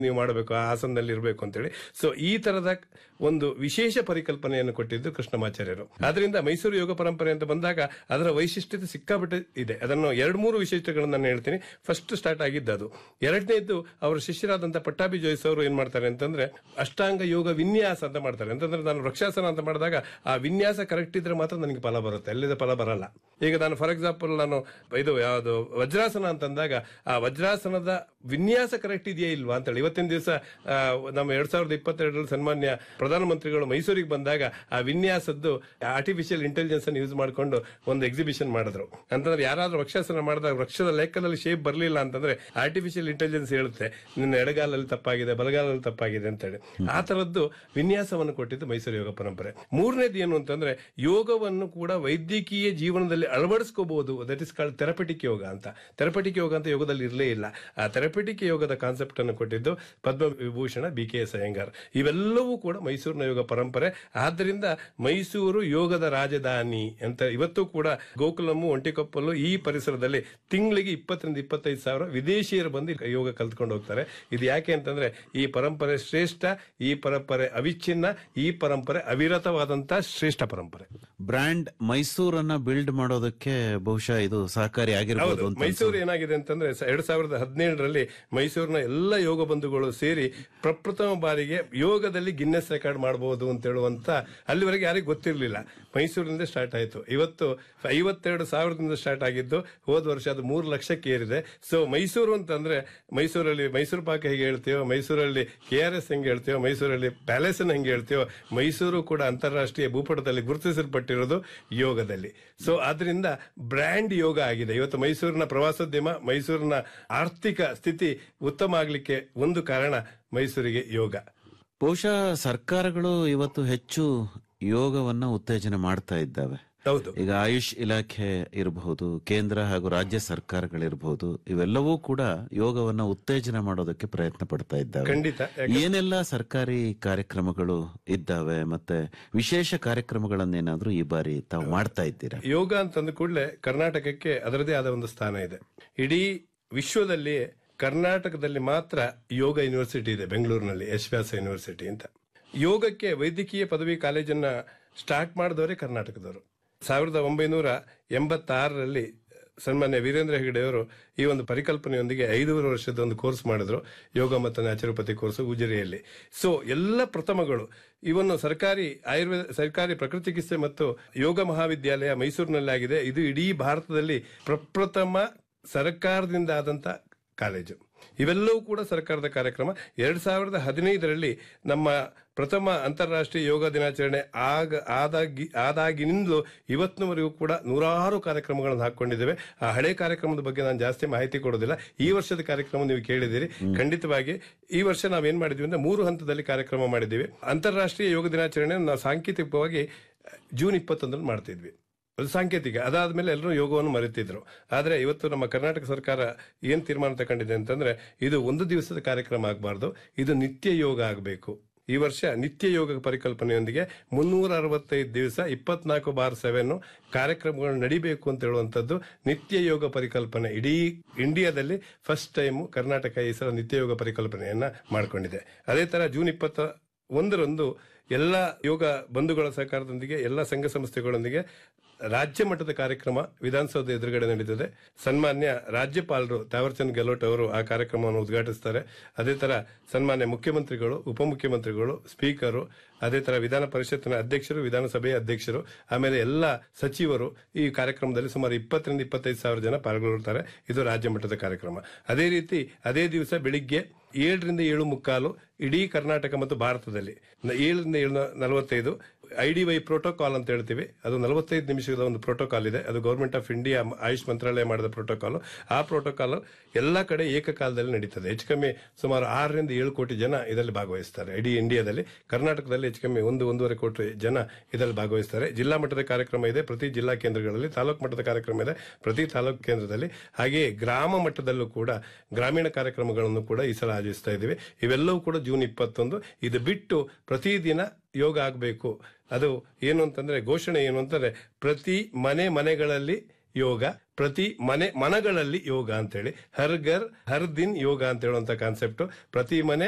ನೀವು ಮಾಡಬೇಕು ಆ ಆಸನದಲ್ಲಿ ಇರಬೇಕು ಅಂತೇಳಿ ಸೊ ಈ ತರದ ಒಂದು ವಿಶೇಷ ಪರಿಕಲ್ಪನೆಯನ್ನು ಕೊಟ್ಟಿದ್ದು ಕೃಷ್ಣಮಾಚಾರ್ಯರು ಆದ್ರಿಂದ ಮೈಸೂರು ಯೋಗ ಪರಂಪರೆ ಅಂತ ಬಂದಾಗ ಅದರ ವೈಶಿಷ್ಟ್ಯತೆ ಸಿಕ್ಕಾಪಟ್ಟೆ ಇದೆ ಅದನ್ನು ಎರಡು ಮೂರು ವಿಶೇಷಗಳನ್ನು ನಾನು ಹೇಳ್ತೀನಿ ಫಸ್ಟ್ ಸ್ಟಾರ್ಟ್ ಆಗಿದ್ದು ಅದು ಎರಡನೇದ್ದು ಅವರ ಶಿಷ್ಯರಾದಂತ ಪಟ್ಟಾಭಿ ಜೋಯಿಸ್ ಅವರು ಏನ್ ಮಾಡ್ತಾರೆ ಅಂತಂದ್ರೆ ಅಷ್ಟಾಂಗ ಯೋಗ ವಿನ್ಯಾಸ ಅಂತ ಮಾಡ್ತಾರೆ ಅಂತಂದ್ರೆ ನಾನು ವೃಕ್ಷಾಸನ ಅಂತ ಮಾಡಿದಾಗ ಆ ವಿನ್ಯಾಸ ಕರೆಕ್ಟ್ ಇದ್ರೆ ಮಾತ್ರ ನನಗೆ ಫಲ ಬರುತ್ತೆ ಅಲ್ಲಿದ ಫಲ ಬರಲ್ಲ ಈಗ ನಾನು ಫಾರ್ ಎಕ್ಸಾಂಪಲ್ ನಾನು ಇದು ಯಾವುದು ವಜ್ರಾಸನ ಅಂತಂದಾಗ ಆ ವಜ್ರಾಸನದ ವಿನ್ಯಾಸ ಕರೆಕ್ಟ್ ಇದೆಯಾ ಇಲ್ವಾ ಅಂತೇಳಿ ಇವತ್ತಿನ ದಿವಸ ನಮ್ಮ ಎರಡ್ ಸಾವಿರದ ಇಪ್ಪತ್ತೆರಡರಲ್ಲಿ ಸನ್ಮಾನ್ಯ ಪ್ರಧಾನಮಂತ್ರಿಗಳು ಮೈಸೂರಿಗೆ ಬಂದಾಗ ಆ ವಿನ್ಯಾಸದ್ದು ಆರ್ಟಿಫಿಷಿಯಲ್ ಇಂಟೆಲಿಜೆನ್ಸ್ ಅನ್ನು ಯೂಸ್ ಮಾಡಿಕೊಂಡು ಒಂದು ಎಕ್ಸಿಬಿಷನ್ ಮಾಡಿದ್ರು ಅಂತಂದ್ರೆ ಯಾರಾದ್ರೂ ವೃಕ್ಷಾಸನ ಮಾಡಿದಾಗ ವೃಕ್ಷದ ಲೆಕ್ಕದಲ್ಲಿ ಶೇಪ್ ಬರಲಿಲ್ಲ ಅಂತಂದ್ರೆ ಆರ್ಟಿಫಿಷಿಯಲ್ ಇಂಟೆಲಿಜೆನ್ಸ್ ಹೇಳುತ್ತೆ ನಿನ್ನ ಎಡಗಾಲಲ್ಲಿ ತಪ್ಪಾಗಿದೆ ಬಲಗಾಲಲ್ಲಿ ತಪ್ಪಾಗಿದೆ ಅಂತೇಳಿ ಆ ತರದ್ದು ವಿನ್ಯಾಸವನ್ನು ಕೊಟ್ಟಿದ್ದು ಮೈಸೂರು ಯೋಗ ಪರಂಪರೆ ಮೂರನೇದು ಏನು ಅಂತಂದ್ರೆ ಯೋಗವನ್ನು ಕೂಡ ವೈದ್ಯಕೀಯ ಜೀವನದಲ್ಲಿ ಅಳವಡಿಸ್ಕೋಬಹುದು that is called therapeutic yoga ಅಂತ ಥೆರಪಟಿಕ್ ಯೋಗ ಅಂತ ಯೋಗದಲ್ಲಿ ಇರಲೇ ಇಲ್ಲ ಆ ಥೆರಪಟಿಕ್ ಯೋಗದ ಕಾನ್ಸೆಪ್ಟ್ ಅನ್ನು ಕೊಟ್ಟಿದ್ದು Padma Vibhushan B K S Iyengar ಇವೆಲ್ಲವೂ ಕೂಡ ಮೈಸೂರಿನ ಯೋಗ ಪರಂಪರೆ ಆದ್ದರಿಂದ ಮೈಸೂರು ಯೋಗದ ರಾಜಧಾನಿ ಅಂತ ಇವತ್ತು ಕೂಡ ಗೋಕುಲಮ್ಮು ಒಂಟಿಕೊಪ್ಪಲು ಈ ಪರಿಸರದಲ್ಲಿ ತಿಂಗಳಿಗೆ ಇಪ್ಪತ್ತರಿಂದ ಇಪ್ಪತ್ತೈದು ಸಾವಿರ ವಿದೇಶಿಯರು ಬಂದು ಯೋಗ ಕಲ್ತ್ಕೊಂಡು ಹೋಗ್ತಾರೆ ಇದು ಯಾಕೆ ಅಂತಂದ್ರೆ ಈ ಪರಂಪರೆ ಶ್ರೇಷ್ಠ ಈ ಪರಂಪರೆ ಅವಿಚ್ಛಿನ್ನ ಈ ಪರಂಪರೆ ಅವಿರತವಾದಂತಹ ಶ್ರೇಷ್ಠ ಪರಂಪರೆ ಬ್ರ್ಯಾಂಡ್ ಮೈಸೂರನ್ನ ಬಿಲ್ಡ್ ಮಾಡೋದಕ್ಕೆ ಬಹುಶಃ ಇದು ಸಹಕಾರಿ ಆಗಿರ್ಬೋದು ಹೌದು ಅಂತ ಮೈಸೂರು ಏನಾಗಿದೆ ಅಂತಂದ್ರೆ ಸ- ಎರಡ್ ಸಾವಿರದ ಹದಿನೇಳರಲ್ಲಿ ಮೈಸೂರಿನ ಎಲ್ಲ ಯೋಗ ಬಂಧುಗಳು ಸೇರಿ ಪ್ರಪ್ರಥಮ ಬಾರಿಗೆ ಯೋಗದಲ್ಲಿ ಗಿನ್ನೆಸ್ ರೆಕಾರ್ಡ್ ಮಾಡಬಹುದು ಅಂತ ಹೇಳುವಂತ ಅಲ್ಲಿವರೆಗೆ ಯಾರಿಗೂ ಗೊತ್ತಿರಲಿಲ್ಲ ಮೈಸೂರಿನಿಂದ ಸ್ಟಾರ್ಟ್ ಆಯಿತು ಇವತ್ತು ಐವತ್ತೆರಡು ಸಾವಿರದಿಂದ ಸ್ಟಾರ್ಟ್ ಆಗಿದ್ದು ಹೋದ ವರ್ಷ ಅದು ಮೂರು ಲಕ್ಷಕ್ಕೆ ಏರಿದೆ ಸೊ ಮೈಸೂರು ಅಂತಂದ್ರೆ ಮೈಸೂರಲ್ಲಿ ಮೈಸೂರು ಪಾಕ ಹೇಗೆ ಹೇಳ್ತೀವೋ ಮೈಸೂರಲ್ಲಿ ಕೆ ಆರ್ ಎಸ್ ಹೆಂಗೆ ಹೇಳ್ತೀವೋ ಮೈಸೂರಲ್ಲಿ ಪ್ಯಾಲೇಸ್ ಹೆಂಗೆ ಹೇಳ್ತೀವೋ ಮೈಸೂರು ಕೂಡ ಅಂತಾರಾಷ್ಟ್ರೀಯ ಭೂಪಟದಲ್ಲಿ ಗುರುತಿಸಲ್ಪಟ್ಟಿರೋದು ಯೋಗದಲ್ಲಿ ಸೊ ಆದ್ರಿಂದ ಬ್ರ್ಯಾಂಡ್ ಯೋಗ ಆಗಿದೆ ಇವತ್ತು ಮೈಸೂರಿನ ಪ್ರವಾಸೋದ್ಯಮ ಮೈಸೂರಿನ ಆರ್ಥಿಕ ಸ್ಥಿತಿ ಉತ್ತಮ ಆಗಲಿಕ್ಕೆ ಒಂದು ಕಾರಣ ಮೈಸೂರಿಗೆ ಯೋಗ ಬಹುಶಃ ಸರ್ಕಾರಗಳು ಇವತ್ತು ಹೆಚ್ಚು ಯೋಗವನ್ನ ಉತ್ತೇಜನ ಮಾಡ್ತಾ ಇದ್ದಾವೆ ಹೌದು ಈಗ ಆಯುಷ್ ಇಲಾಖೆ ಇರಬಹುದು ಕೇಂದ್ರ ಹಾಗೂ ರಾಜ್ಯ ಸರ್ಕಾರಗಳಿರಬಹುದು ಇವೆಲ್ಲವೂ ಕೂಡ ಯೋಗವನ್ನ ಉತ್ತೇಜನ ಮಾಡೋದಕ್ಕೆ ಪ್ರಯತ್ನ ಪಡ್ತಾ ಇದ್ದಾವೆ ಖಂಡಿತ ಏನೆಲ್ಲ ಸರ್ಕಾರಿ ಕಾರ್ಯಕ್ರಮಗಳು ಇದ್ದಾವೆ ಮತ್ತೆ ವಿಶೇಷ ಕಾರ್ಯಕ್ರಮಗಳನ್ನೇನಾದ್ರೂ ಈ ಬಾರಿ ತಾವು ಮಾಡ್ತಾ ಇದ್ದೀರಾ ಯೋಗ ಅಂತಂದ ಕೂಡಲೇ ಕರ್ನಾಟಕಕ್ಕೆ ಅದರದೇ ಆದ ಒಂದು ಸ್ಥಾನ ಇದೆ ಇಡೀ ವಿಶ್ವದಲ್ಲಿ ಕರ್ನಾಟಕದಲ್ಲಿ ಮಾತ್ರ ಯೋಗ ಯೂನಿವರ್ಸಿಟಿ ಇದೆ ಬೆಂಗಳೂರಿನಲ್ಲಿ ಯಶ್ವ್ಯಾಸ ಯೂನಿವರ್ಸಿಟಿ ಅಂತ ಯೋಗಕ್ಕೆ ವೈದ್ಯಕೀಯ ಪದವಿ ಕಾಲೇಜನ್ನ ಸ್ಟಾರ್ಟ್ ಮಾಡಿದವರೇ ಕರ್ನಾಟಕದವರು ಸಾವಿರದ ಒಂಬೈನೂರ ಎಂಬತ್ತಾರರಲ್ಲಿ ಸನ್ಮಾನ್ಯ ವೀರೇಂದ್ರ ಹೆಗಡೆ ಅವರು ಈ ಒಂದು ಪರಿಕಲ್ಪನೆಯೊಂದಿಗೆ ಐದೂವರೆ ವರ್ಷದ ಒಂದು ಕೋರ್ಸ್ ಮಾಡಿದ್ರು ಯೋಗ ಮತ್ತು ನ್ಯಾಚುರೋಪತಿ ಕೋರ್ಸ್ ಉಜಿರೆಯಲ್ಲಿ ಸೊ ಎಲ್ಲ ಪ್ರಥಮಗಳು ಇವನ್ನು ಸರ್ಕಾರಿ ಆಯುರ್ವೇದ ಸರ್ಕಾರಿ ಪ್ರಕೃತಿ ಚಿಕಿತ್ಸೆ ಮತ್ತು ಯೋಗ ಮಹಾವಿದ್ಯಾಲಯ ಮೈಸೂರಿನಲ್ಲಿ ಆಗಿದೆ ಇದು ಇಡೀ ಭಾರತದಲ್ಲಿ ಪ್ರಪ್ರಥಮ ಸರ್ಕಾರದಿಂದ ಆದಂತ ಕಾಲೇಜು ಇವೆಲ್ಲವೂ ಕೂಡ ಸರ್ಕಾರದ ಕಾರ್ಯಕ್ರಮ ಎರಡ್ ಸಾವಿರದ ಹದಿನೈದರಲ್ಲಿ ನಮ್ಮ ಪ್ರಥಮ ಅಂತಾರಾಷ್ಟ್ರೀಯ ಯೋಗ ದಿನಾಚರಣೆ ಆಗ ಆದಾಗಿ ಆದಾಗಿನಿಂದಲೂ ಇವತ್ತಿನವರೆಗೂ ಕೂಡ ನೂರಾರು ಕಾರ್ಯಕ್ರಮಗಳನ್ನು ಹಾಕೊಂಡಿದ್ದೇವೆ ಆ ಹಳೆ ಕಾರ್ಯಕ್ರಮದ ಬಗ್ಗೆ ನಾನು ಜಾಸ್ತಿ ಮಾಹಿತಿ ಕೊಡೋದಿಲ್ಲ ಈ ವರ್ಷದ ಕಾರ್ಯಕ್ರಮ ನೀವು ಕೇಳಿದಿರಿ ಖಂಡಿತವಾಗಿ ಈ ವರ್ಷ ನಾವೇನ್ ಮಾಡಿದ್ವಿ ಅಂದ್ರೆ ಮೂರು ಹಂತದಲ್ಲಿ ಕಾರ್ಯಕ್ರಮ ಮಾಡಿದ್ದೀವಿ ಅಂತಾರಾಷ್ಟ್ರೀಯ ಯೋಗ ದಿನಾಚರಣೆ ನಾವು ಸಾಂಕೇತಿಕವಾಗಿ ಜೂನ್ ಇಪ್ಪತ್ತೊಂದರಲ್ಲಿ ಮಾಡ್ತಿದ್ವಿ ಅದು ಸಾಂಕೇತಿಕ ಅದಾದ್ಮೇಲೆ ಎಲ್ಲರೂ ಯೋಗವನ್ನು ಮರೆತಿದ್ರು ಆದ್ರೆ ಇವತ್ತು ನಮ್ಮ ಕರ್ನಾಟಕ ಸರ್ಕಾರ ಏನ್ ತೀರ್ಮಾನ ತಗೊಂಡಿದೆ ಅಂತಂದ್ರೆ ಇದು ಒಂದು ದಿವಸದ ಕಾರ್ಯಕ್ರಮ ಆಗಬಾರ್ದು ಇದು ನಿತ್ಯ ಯೋಗ ಆಗಬೇಕು ಈ ವರ್ಷ ನಿತ್ಯ ಯೋಗ ಪರಿಕಲ್ಪನೆಯೊಂದಿಗೆ ಮುನ್ನೂರ ಅರವತ್ತೈದು ದಿವಸ ಇಪ್ಪತ್ನಾಲ್ಕು ಬಾರ್ ಸೆವೆನ್ ಕಾರ್ಯಕ್ರಮಗಳು ನಡಿಬೇಕು ಅಂತ ಹೇಳುವಂತದ್ದು ನಿತ್ಯ ಯೋಗ ಪರಿಕಲ್ಪನೆ ಇಡೀ ಇಂಡಿಯಾದಲ್ಲಿ ಫಸ್ಟ್ ಟೈಮ್ ಕರ್ನಾಟಕ ಈ ಸಲ ನಿತ್ಯ ಯೋಗ ಪರಿಕಲ್ಪನೆಯನ್ನ ಮಾಡಿಕೊಂಡಿದೆ ಅದೇ ತರ ಜೂನ್ ಇಪ್ಪತ್ತ ಒಂದರಂದು ಎಲ್ಲ ಯೋಗ ಬಂಧುಗಳ ಸಹಕಾರದೊಂದಿಗೆ ಎಲ್ಲ ಸಂಘ ಸಂಸ್ಥೆಗಳೊಂದಿಗೆ ರಾಜ್ಯ ಮಟ್ಟದ ಕಾರ್ಯಕ್ರಮ ವಿಧಾನಸೌಧ ಎದುರುಗಡೆ ನಡೀತದೆ ಸನ್ಮಾನ್ಯ ರಾಜ್ಯಪಾಲರು ತಾವರ್ಚಂದ್ ಗೆಹ್ಲೋಟ್ ಅವರು ಆ ಕಾರ್ಯಕ್ರಮವನ್ನು ಉದ್ಘಾಟಿಸ್ತಾರೆ ಅದೇ ತರ ಸನ್ಮಾನ್ಯ ಮುಖ್ಯಮಂತ್ರಿಗಳು ಉಪಮುಖ್ಯಮಂತ್ರಿಗಳು ಸ್ಪೀಕರು ಅದೇ ತರ ವಿಧಾನ ಪರಿಷತ್ತಿನ ಅಧ್ಯಕ್ಷರು ವಿಧಾನಸಭೆಯ ಅಧ್ಯಕ್ಷರು ಆಮೇಲೆ ಎಲ್ಲ ಸಚಿವರು ಈ ಕಾರ್ಯಕ್ರಮದಲ್ಲಿ ಸುಮಾರು ಇಪ್ಪತ್ತರಿಂದ ಇಪ್ಪತ್ತೈದು ಸಾವಿರ ಜನ ಪಾಲ್ಗೊಳ್ಳುತ್ತಾರೆ ಇದು ರಾಜ್ಯ ಮಟ್ಟದ ಕಾರ್ಯಕ್ರಮ ಅದೇ ರೀತಿ ಅದೇ ದಿವಸ ಬೆಳಿಗ್ಗೆ ಏಳರಿಂದ ಏಳು ಮುಕ್ಕಾಲು ಇಡೀ ಕರ್ನಾಟಕ ಮತ್ತು ಭಾರತದಲ್ಲಿ ನ- ಏಳರಿಂದ ಏಳು ನಲವತ್ತೈದು ಐ ಡಿ ವೈ ಪ್ರೋಟೋಕಾಲ್ ಅಂತ ಹೇಳ್ತೀವಿ ಅದು ನಲವತ್ತೈದು ನಿಮಿಷದ ಒಂದು ಪ್ರೋಟೋಕಾಲ್ ಇದೆ ಅದು ಗೌರ್ಮೆಂಟ್ ಆಫ್ ಇಂಡಿಯಾ ಆಯುಷ್ ಮಂತ್ರಾಲಯ ಮಾಡಿದ ಪ್ರೋಟೋಕಾಲ್ ಆ ಪ್ರೋಟೋಕಾಲ್ ಎಲ್ಲ ಕಡೆ ಏಕಕಾಲದಲ್ಲಿ ನಡೀತದೆ ಹೆಚ್ಚು ಕಮ್ಮಿ ಸುಮಾರು ಆರರಿಂದ ಏಳು ಕೋಟಿ ಜನ ಇದರಲ್ಲಿ ಭಾಗವಹಿಸ್ತಾರೆ ಇಡೀ ಇಂಡಿಯಾದಲ್ಲಿ ಕರ್ನಾಟಕದಲ್ಲಿ ಹೆಚ್ಚು ಕಮ್ಮಿ ಒಂದು ಒಂದೂವರೆ ಕೋಟಿ ಜನ ಇದರಲ್ಲಿ ಭಾಗವಹಿಸ್ತಾರೆ ಜಿಲ್ಲಾ ಮಟ್ಟದ ಕಾರ್ಯಕ್ರಮ ಇದೆ ಪ್ರತಿ ಜಿಲ್ಲಾ ಕೇಂದ್ರಗಳಲ್ಲಿ ತಾಲೂಕು ಮಟ್ಟದ ಕಾರ್ಯಕ್ರಮ ಇದೆ ಪ್ರತಿ ತಾಲೂಕು ಕೇಂದ್ರದಲ್ಲಿ ಹಾಗೆಯೇ ಗ್ರಾಮ ಮಟ್ಟದಲ್ಲೂ ಕೂಡ ಗ್ರಾಮೀಣ ಕಾರ್ಯಕ್ರಮಗಳನ್ನು ಕೂಡ ಈ ಸಲ ಆಯೋಜಿಸ್ತಾ ಇದ್ದೀವಿ ಇವೆಲ್ಲವೂ ಕೂಡ ಜೂನ್ ಇಪ್ಪತ್ತೊಂದು ಇದು ಬಿಟ್ಟು ಪ್ರತಿದಿನ ಯೋಗ ಆಗಬೇಕು ಅದು ಏನು ಅಂತಂದ್ರೆ ಘೋಷಣೆ ಏನು ಅಂತಂದ್ರೆ ಪ್ರತಿ ಮನೆ ಮನೆಗಳಲ್ಲಿ ಯೋಗ ಪ್ರತಿ ಮನೆ ಮನಗಳಲ್ಲಿ ಯೋಗ ಅಂತೇಳಿ ಹರ್ ಘರ್ ಹರ್ ದಿನ್ ಯೋಗ ಅಂತ ಹೇಳುವಂತ ಕಾನ್ಸೆಪ್ಟ್ ಪ್ರತಿ ಮನೆ